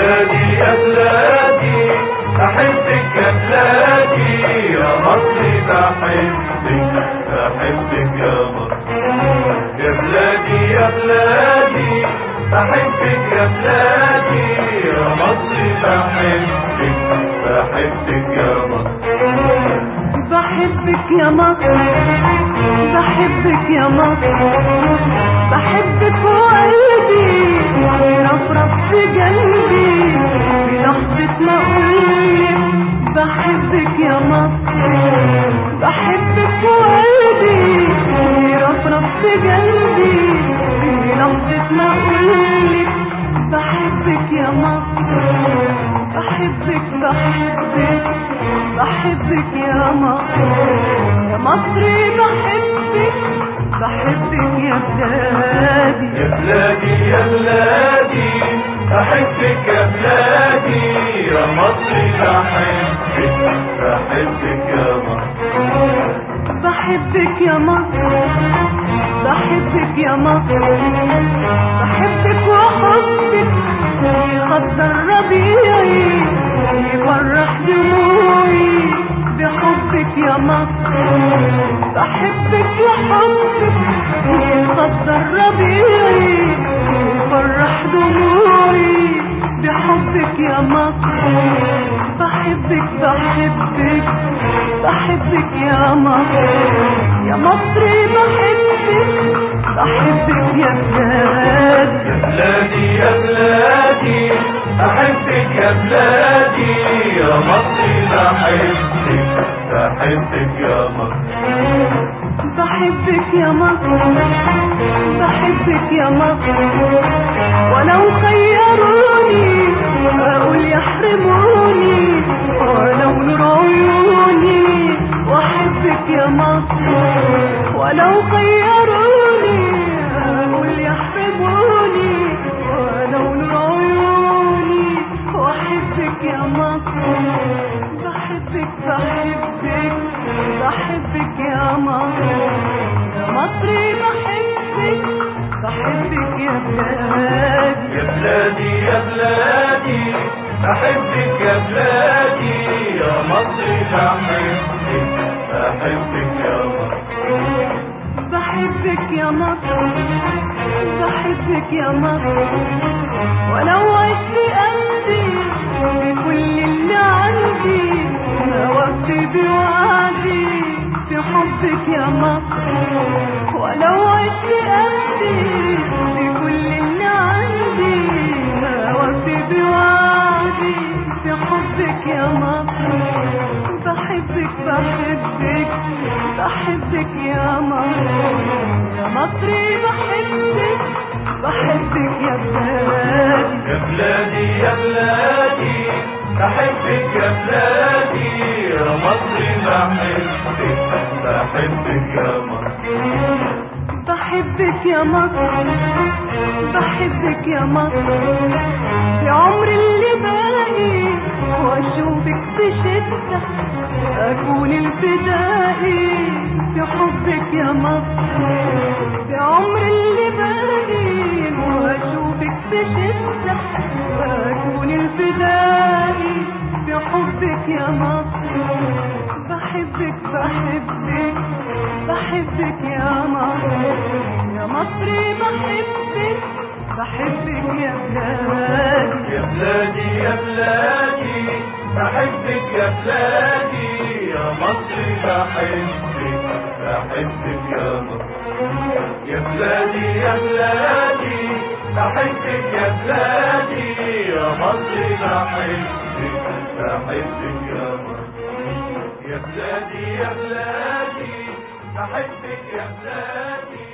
بلادي يا بلادي أحبك يا بلادي يا مصري بحبك بحبك يا مصر يا بلادي يا بلادي أحبك يا بلادي يا مصري بحبك بحبك يا مصر بحبك يا مصر بحبك يا مصر بحبك وقلبي رفرف في قلبي في لحظة ما أقولك بحبك يا مصر بحبك وقلبي رفرف في قلبي في لحظة ما أقولك بحبك يا مصر بحبك بحبك بحبك يا مصر يا مصري بحبك بحبك يا بلادي يا بلادي يا بلادي أحبك يا بلادي يا مصري بحبك بحبك يا مصر بحبك يا مصر بحبك يا مصر بحبك وحبك يخضر ربيعي يفرح دموعي بحبك يا مصر بحبك وحبك يخضر ربيعي يفرح دموعي بحبك يا مصر بحبك بحبك بحبك يا مصر يا مصري بحبك بحبك يا بلادي يا بلادي يا بلادي أحبك يا بلادي يا مصري بحبك بحبك يا مصر بحبك يا مصر بحبك يا مصر ولو خيروني اقول يحرموني ولو نور عيوني واحبك يا مصر ولو خيروني اقول يحرموني ولو نور عيوني واحبك يا مصر بحبك بحبك بحبك يا مصر يا مصري بحبك بحبك يا بلادي يا بلادي يا بلادي أحبك يا بلادي يا مصري بحبك بحبك يا مصر بحبك يا مصر بحبك يا مصر ولو عشت قلبي بكل اللي عندي ما وفي بوعدي في حبك يا مصر ولو عشت قلبي بكل اللي عندي ما وفي بوعدي في حبك يا مصر بحبك بحبك بحبك يا مصر يا مصري بحبك بحبك يا بلادي يا بلادي يا بلادي أحبك يا بلادي يا مصري بحبك بحبك يا مصر بحبك يا مصر بحبك يا مصر في عمر اللي باقي واشوفك بشدة اكون الفدائي في حبك يا مصر في عمر اللي باقي واشوفك بشدة اكون الفدائي في حبك يا مصر بحبك بحبك بحبك يا مصر يا مصري بحبك بحبك يا بلادي يا بلادي يا بلادي أحبك يا بلادي يا مصري بحبك بحبك يا مصر يا بلادي يا بلادي أحبك يا بلادي يا مصري بحبك بحبك يا مصر يا بلادي يا بلادي أحبك يا بلادي